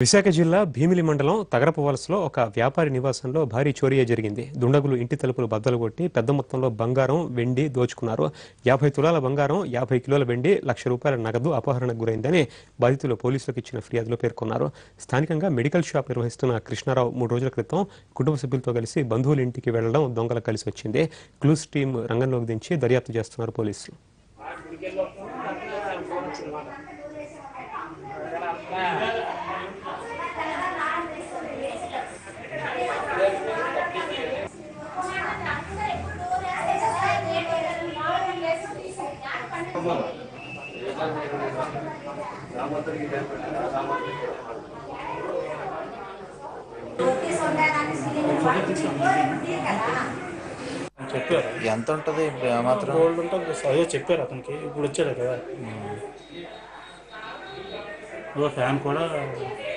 విశాఖ జిల్లా భీమిలి మండలం తగరపు వలసలో ఒక వ్యాపారి నివాసంలో భారీ చోరీయే జరిగింది దుండగులు ఇంటి తలుపులు బద్దలు కొట్టి పెద్ద మొత్తంలో బంగారం వెండి దోచుకున్నారు యాభై తులాల బంగారం యాభై కిలోల వెండి లక్ష రూపాయల నగదు అపహరణకు గురైందని బాధితులు పోలీసులకు ఇచ్చిన ఫిర్యాదులో పేర్కొన్నారు స్థానికంగా మెడికల్ షాప్ నిర్వహిస్తున్న కృష్ణారావు మూడు రోజుల క్రితం కుటుంబ సభ్యులతో కలిసి బంధువుల ఇంటికి వెళ్లడం దొంగలకు కలిసి వచ్చింది క్లూస్ టీం రంగంలోకి దించి దర్యాప్తు చేస్తున్నారు పోలీసులు చెప్పారు ఎంత ఉంటుంది మాత్రం గోల్డ్ ఉంటుంది అదే చెప్పారు అతనికి ఇప్పుడు వచ్చాడు కదా ఇదిగో ఫ్యాన్ కూడా